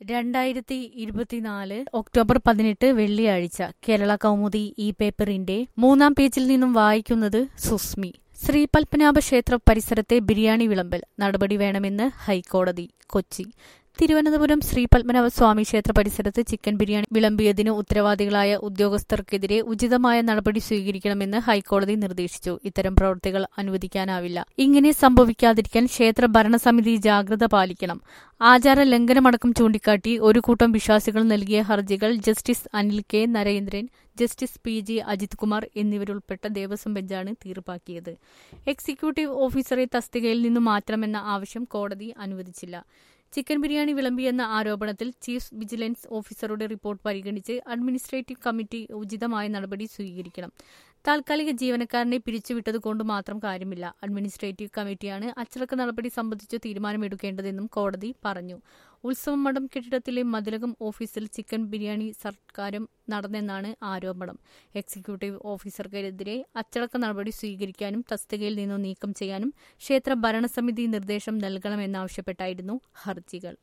രണ്ടായിരത്തി ഇരുപത്തിനാല് ഒക്ടോബർ പതിനെട്ട് വെള്ളിയാഴ്ച കേരള കൗമുദി ഈ പേപ്പറിന്റെ മൂന്നാം പേജിൽ നിന്നും വായിക്കുന്നത് സുസ്മി ശ്രീ പത്മനാഭ ക്ഷേത്ര പരിസരത്തെ ബിരിയാണി വിളമ്പൽ നടപടി വേണമെന്ന് ഹൈക്കോടതി കൊച്ചി തിരുവനന്തപുരം ശ്രീ പത്മനാഭ സ്വാമി ക്ഷേത്ര പരിസരത്ത് ചിക്കൻ ബിരിയാണി വിളമ്പിയതിന് ഉത്തരവാദികളായ ഉദ്യോഗസ്ഥർക്കെതിരെ ഉചിതമായ നടപടി സ്വീകരിക്കണമെന്ന് ഹൈക്കോടതി നിർദ്ദേശിച്ചു ഇത്തരം പ്രവൃത്തികൾ അനുവദിക്കാനാവില്ല ഇങ്ങനെ സംഭവിക്കാതിരിക്കാൻ ക്ഷേത്ര ഭരണസമിതി ജാഗ്രത പാലിക്കണം ആചാര ലംഘനമടക്കം ചൂണ്ടിക്കാട്ടി ഒരു കൂട്ടം വിശ്വാസികൾ നൽകിയ ഹർജികൾ justice Anil K Narendran justice P G Ajith Kumar എന്നിവരുൾപ്പെട്ട ദേവസ്വം ബെഞ്ചാണ് തീർപ്പാക്കിയത് എക്സിക്യൂട്ടീവ് ഓഫീസറെ തസ്തികയിൽ നിന്നും മാറ്റണമെന്ന ആവശ്യം കോടതി അനുവദിച്ചില്ല ചിക്കൻ ബിരിയാണി വിളമ്പിയെന്ന ആരോപണത്തിൽ ചീഫ് വിജിലൻസ് ഓഫീസറുടെ റിപ്പോർട്ട് പരിഗണിച്ച് അഡ്മിനിസ്ട്രേറ്റീവ് കമ്മിറ്റി ഉചിതമായ നടപടി സ്വീകരിക്കണം താൽക്കാലിക ജീവനക്കാരനെ പിരിച്ചുവിട്ടതുകൊണ്ട് മാത്രം കാര്യമില്ല അഡ്മിനിസ്ട്രേറ്റീവ് കമ്മിറ്റിയാണ് അച്ചടക്ക നടപടി സംബന്ധിച്ച് തീരുമാനമെടുക്കേണ്ടതെന്നും കോടതി പറഞ്ഞു ഉത്സവം മഠം കെട്ടിടത്തിലെ മതിലകം ഓഫീസിൽ ചിക്കൻ ബിരിയാണി സർക്കാരും നടന്നെന്നാണ് ആരോപണം എക്സിക്യൂട്ടീവ് ഓഫീസർക്കെതിരെ അച്ചടക്ക നടപടി സ്വീകരിക്കാനും തസ്തികയിൽ നിന്നും നീക്കം ചെയ്യാനും ക്ഷേത്ര ഭരണസമിതി നിർദ്ദേശം നൽകണമെന്നാവശ്യപ്പെട്ടായിരുന്നു ഹർജികൾ